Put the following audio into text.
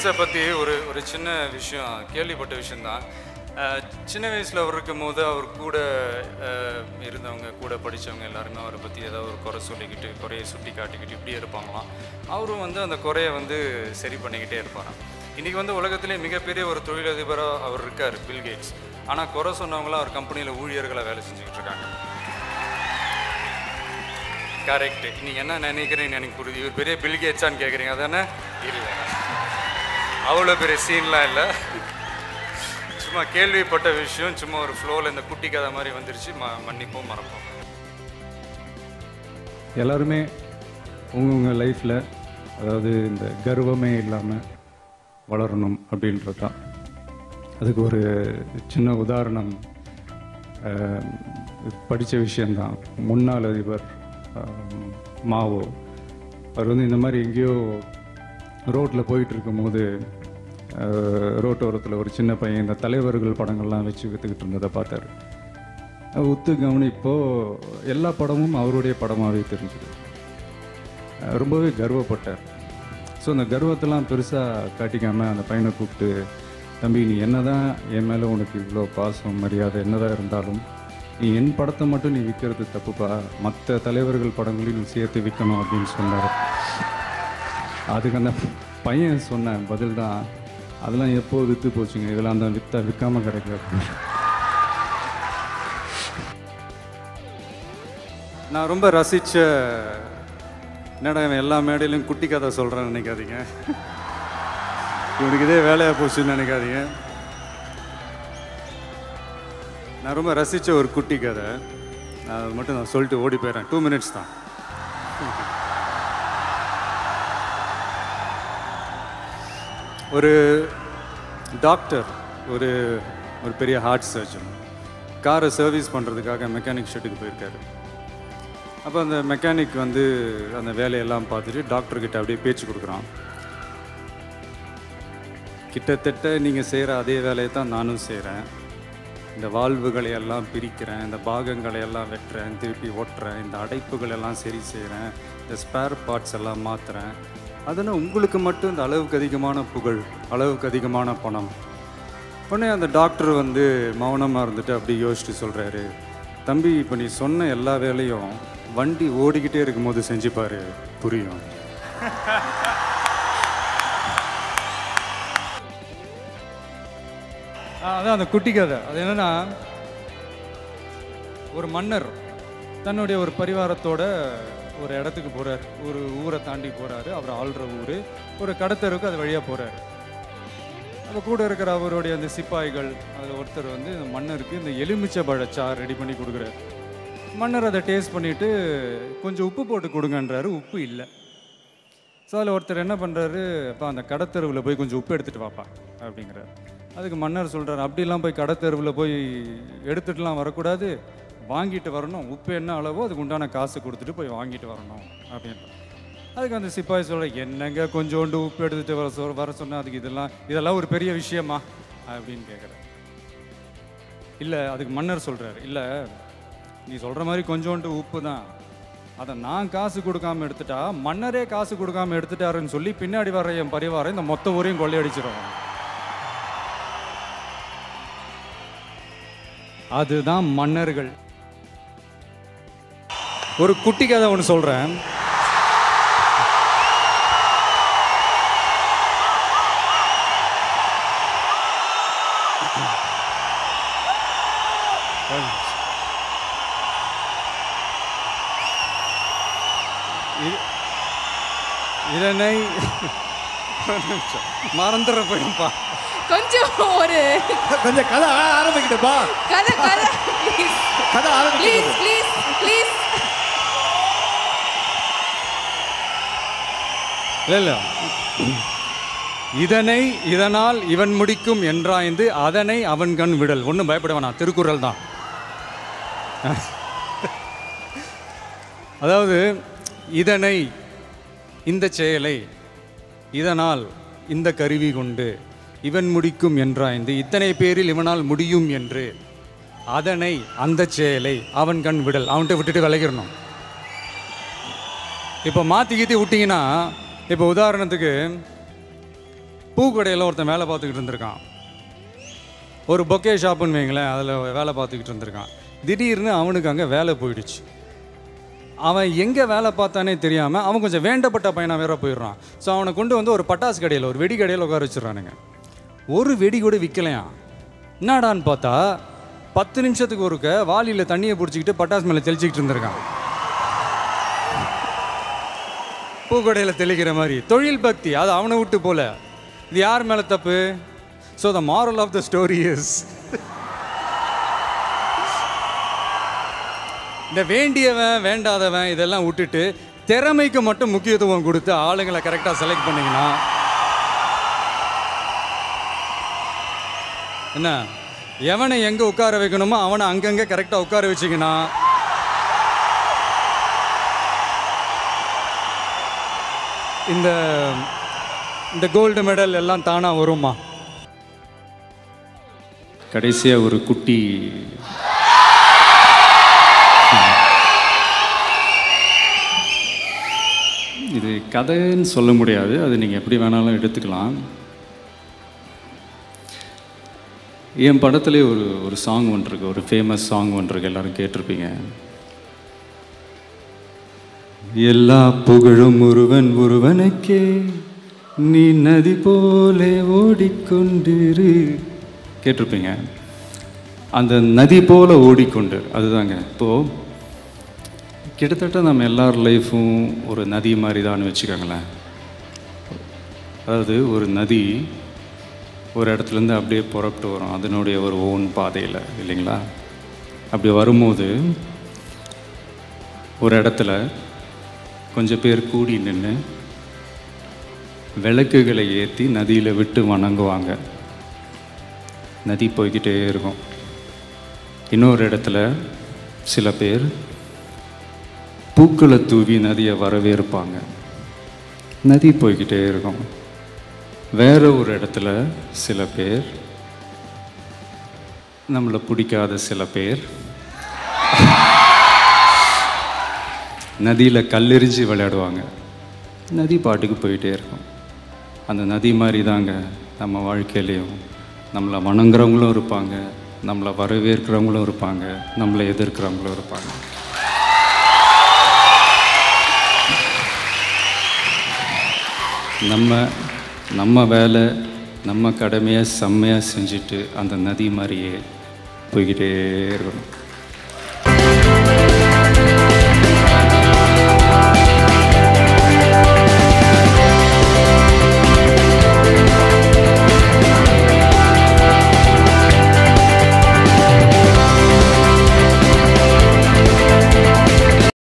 பில்கேட்ஸை பற்றி ஒரு ஒரு சின்ன விஷயம் கேள்விப்பட்ட விஷயந்தான் அஹ், சின்ன வயசில் அவர் இருக்கும்போது அவர் கூட அஹ், இருந்தவங்க கூட படித்தவங்க எல்லாருமே அவரை பற்றி ஏதாவது ஒரு குறை சொல்லிக்கிட்டு குறையை சுட்டி காட்டிக்கிட்டு இப்படியே இருப்பாங்களாம் அவரும் வந்து அந்த குறையை வந்து சரி பண்ணிக்கிட்டே இருப்பாராம் இன்றைக்கி வந்து உலகத்திலே மிகப்பெரிய ஒரு தொழிலதிபராக அவர் இருக்கார் பில்கேட்ஸ் ஆனால் குறை சொன்னவங்களாம் அவர் கம்பெனியில் ஊழியர்களாக வேலை செஞ்சுக்கிட்டு இருக்காங்க கரெக்ட் நீங்கள் என்ன நினைக்கிறீங்கன்னு எனக்கு புரியுது இவர் பெரிய பில்கேட்ஸான்னு கேட்குறீங்க அதானே இல்லை அவ்வளோ பெரிய சீன்லாம் இல்லை சும்மா கேள்விப்பட்ட விஷயம் சும்மா ஒரு ஃப்ளோவில் இந்த குட்டி கதை மாதிரி வந்துருச்சு ம மன்னிப்போம் மறப்போம் எல்லாருமே உங்கவுங்க லைஃப்பில் அதாவது இந்த கர்வமே இல்லாமல் வளரணும் அப்படின்றது தான் அதுக்கு ஒரு சின்ன உதாரணம் படித்த விஷயந்தான் முன்னாள் அதிபர் ஆம், மாவோ அவர் வந்து இந்த மாதிரி எங்கேயோ ரோட்டில் போயிட்டு இருக்கும்போது அஹ், ரோட்டோரத்தில் ஒரு சின்ன பையன் இந்த தலைவர்கள் படங்கள்லாம் வச்சு விற்றுக்கிட்டு இருந்ததை பார்த்தாரு அது உத்து கவனிப்போ எல்லா படமும் அவருடைய படமாகவே தெரிஞ்சுது அஹ் ரொம்பவே கர்வப்பட்டார் ஸோ அந்த கர்வத்தெல்லாம் பெருசாக காட்டிக்காமல் அந்த பையனை கூப்பிட்டு தம்பி நீ என்னதான் என் மேலே உனக்கு இவ்வளோ பாசம் மரியாதை என்னதான் இருந்தாலும் நீ என் படத்தை மட்டும் நீ விற்கிறது தப்புப்பா மற்ற தலைவர்கள் படங்களையும் நீ சேர்த்து விற்கணும் அப்படின்னு சொன்னார் அதுக்கு அந்த பையன் சொன்ன பதில் தான் அதெல்லாம் எப்போ விற்று போச்சுங்க இதெல்லாம் தான் விற்றா விற்காமல் கிடைக்காது நான் ரொம்ப ரசித்த என்னடா இவன் எல்லா மேடையிலையும் குட்டி கதை சொல்கிறேன்னு நினைக்காதீங்க இவனுக்கு இதே வேலையாக போச்சுன்னு நினைக்காதீங்க நான் ரொம்ப ரசித்த ஒரு குட்டி கதை நான் அது மட்டும் நான் சொல்லிட்டு ஓடி போயிடுறேன் டூ மினிட்ஸ் தான் ஒரு டாக்டர் ஒரு ஒரு பெரிய ஹார்ட் சர்ஜன் காரை சர்வீஸ் பண்ணுறதுக்காக மெக்கானிக் ஷெட்டுக்கு போயிருக்காரு அப்போ அந்த மெக்கானிக் வந்து அந்த வேலையெல்லாம் பார்த்துட்டு டாக்டர்கிட்ட அப்படியே பேச்சு கொடுக்குறான் கிட்டத்தட்ட நீங்கள் செய்கிற அதே வேலையை தான் நானும் செய்கிறேன் இந்த வால்வுகளை எல்லாம் பிரிக்கிறேன் இந்த பாகங்களை எல்லாம் வெட்டுறேன் திருப்பி ஒட்டுறேன் இந்த அடைப்புகள் எல்லாம் சரி செய்கிறேன் இந்த ஸ்பேர் பார்ட்ஸ் எல்லாம் மாற்றுறேன் அதனால் உங்களுக்கு மட்டும் இந்த அளவுக்கு அதிகமான புகழ் அளவுக்கு அதிகமான பணம் உடனே அந்த டாக்டர் வந்து மௌனமாக இருந்துட்டு அப்படி யோசிச்சுட்டு சொல்கிறாரு தம்பி இப்போ நீ சொன்ன எல்லா வேலையும் வண்டி ஓடிக்கிட்டே இருக்கும்போது செஞ்சு பாரு புரியும் ஆ, அதான் அந்த குட்டி கதை அது என்னன்னா ஒரு மன்னர் தன்னுடைய ஒரு பரிவாரத்தோட ஒரு இடத்துக்கு போறார் ஒரு ஊரை தாண்டி போறாரு அவர் ஆள்ற ஊர் ஒரு கடத்தருக்கு அது வழியாக போறாரு அப்போ கூட இருக்கிற அவருடைய அந்த சிப்பாய்கள் அதில் ஒருத்தர் வந்து இந்த மன்னருக்கு இந்த எலுமிச்சை பழச்சாறு ரெடி பண்ணி கொடுக்குறாரு மன்னர் அதை டேஸ்ட் பண்ணிட்டு கொஞ்சம் உப்பு போட்டு கொடுங்கன்றாரு உப்பு இல்லை ஸோ அதில் ஒருத்தர் என்ன பண்ணுறாரு அப்பா அந்த கடத்தெருவில் போய் கொஞ்சம் உப்பு எடுத்துகிட்டு வாப்பா அப்படிங்கிறார் அதுக்கு மன்னர் சொல்கிறார் அப்படிலாம் போய் கடத்தெருவில் போய் எடுத்துட்டுலாம் வரக்கூடாது வாங்கிட்டு வரணும் உப்பு என்ன அளவோ அதுக்கு உண்டான காசு கொடுத்துட்டு போய் வாங்கிட்டு வரணும் அப்படின்ற அதுக்கு அந்த சிப்பாய் சொல்ற என்னங்க கொஞ்சோண்டு உப்பு எடுத்துட்டு வர சொல் வர சொன்னா அதுக்கு இதெல்லாம் இதெல்லாம் ஒரு பெரிய விஷயமா அப்படின்னு கேட்குறாரு இல்லை அதுக்கு மன்னர் சொல்கிறார் இல்லை நீ சொல்கிற மாதிரி கொஞ்சோண்டு உப்பு தான் அதை நான் காசு கொடுக்காம எடுத்துட்டா மன்னரே காசு கொடுக்காம எடுத்துட்டாருன்னு சொல்லி பின்னாடி வர்ற என் பரிவாரம் இந்த மொத்த ஊரையும் கொள்ளையடிச்சிடும் அதுதான் மன்னர்கள் ஒரு குட்டி கதை ஒன்று சொல்கிறேன் இதனை மறந்துட போயிடும்பா கொஞ்சம் ஒரு கொஞ்சம் கதை ஆரம்பிக்கிட்டப்பா கதை கதை கதை ப்ளீஸ் ஆரம்பிக்கிட்டு ப்ளீஸ் ப்ளீஸ் இல்லை இல்லை இதனை இதனால் இவன் முடிக்கும் என்றாய்ந்து அதனை அவன் கண் விடல் ஒன்றும் பயப்பட வேணாம் திருக்குறள் தான் அதாவது இதனை இந்த செயலை இதனால் இந்த கருவி கொண்டு இவன் முடிக்கும் என்றாய்ந்து இத்தனை பேரில் இவனால் முடியும் என்று அதனை அந்த செயலை அவன் கண் விடல் அவன்கிட்ட விட்டுட்டு விலகிடணும் இப்போ மாற்றி கீத்தி விட்டிங்கன்னா இப்போ உதாரணத்துக்கு பூக்கடையில் ஒருத்தன் வேலை பார்த்துக்கிட்டு இருந்திருக்கான் ஒரு பொக்கே ஷாப்புன்னு வைங்களேன் அதில் வேலை பார்த்துக்கிட்டு இருந்திருக்கான் திடீர்னு அவனுக்கு அங்கே வேலை போயிடுச்சு அவன் எங்கே வேலை பார்த்தானே தெரியாமல் அவன் கொஞ்சம் வேண்டப்பட்ட பையனாக வேற போயிடுறான் ஸோ அவனை கொண்டு வந்து ஒரு பட்டாசு கடையில் ஒரு வெடி கடையில் உட்கார வச்சிடறானுங்க ஒரு வெடி கூட விற்கலையாம் என்னடான்னு பார்த்தா பத்து நிமிஷத்துக்கு ஒருக்க வாளியில் தண்ணியை பிடிச்சிக்கிட்டு பட்டாசு மேலே தெளிச்சிக்கிட்டு இருந்திருக்கான் பூக்கடையில் தெளிக்கிற மாதிரி தொழில் பக்தி அது அவனை விட்டு போல இது யார் மேலே தப்பு so the moral of the story is இந்த வேண்டியவன் வேண்டாதவன் இதெல்லாம் விட்டுட்டு திறமைக்கு மட்டும் முக்கியத்துவம் கொடுத்து ஆளுங்களை கரெக்டாக செலக்ட் பண்ணீங்கன்னா என்ன எவனை எங்கே உட்கார வைக்கணுமோ அவனை அங்கங்கே கரெக்டாக உட்கார வச்சிங்கன்னா இந்த இந்த கோல்டு மெடல் எல்லாம் தானாக வருமா கடைசியாக ஒரு குட்டி இது கதைன்னு சொல்ல முடியாது அது நீங்கள் எப்படி வேணாலும் எடுத்துக்கலாம் என் படத்துலேயே ஒரு ஒரு சாங் ஒன்று இருக்கு ஒரு ஃபேமஸ் சாங் ஒன்று இருக்கு எல்லாரும் கேட்டிருப்பீங்க எல்லா புகழும் ஒருவன் ஒருவனுக்கே நீ நதி போலே ஓடிக்கொண்டிரு கேட்டிருப்பீங்க அந்த நதி போல ஓடிக்கொண்டு அதுதாங்க இப்போது கிட்டத்தட்ட நம்ம எல்லார் லைஃப்பும் ஒரு நதி மாதிரி தான் வச்சுக்கோங்களேன் அதாவது ஒரு நதி ஒரு இடத்துலேருந்து அப்படியே புறப்பட்டு வரும் அதனுடைய ஒரு ஓன் பாதையில் இல்லைங்களா அப்படி வரும்போது ஒரு இடத்துல கொஞ்சம் பேர் கூடி நின்று விளக்குகளை ஏற்றி நதியில் விட்டு வணங்குவாங்க நதி போய்கிட்டே இருக்கும் இன்னொரு இடத்துல சில பேர் பூக்களை தூவி நதியை வரவேற்பாங்க நதி போய்கிட்டே இருக்கும் வேற ஒரு இடத்துல சில பேர் நம்மளை பிடிக்காத சில பேர் நதியில் கல்லெறிஞ்சு விளையாடுவாங்க நதி பாட்டுக்கு போயிட்டே இருக்கும் அந்த நதி மாதிரி தாங்க நம்ம வாழ்க்கையிலையும் நம்மளை வணங்குறவங்களும் இருப்பாங்க நம்மளை வரவேற்கிறவங்களும் இருப்பாங்க நம்மளை எதிர்க்கிறவங்களும் இருப்பாங்க நம்ம நம்ம வேலை நம்ம கடமையை செம்மையாக செஞ்சுட்டு அந்த நதி மாதிரியே போய்கிட்டே இருக்கணும்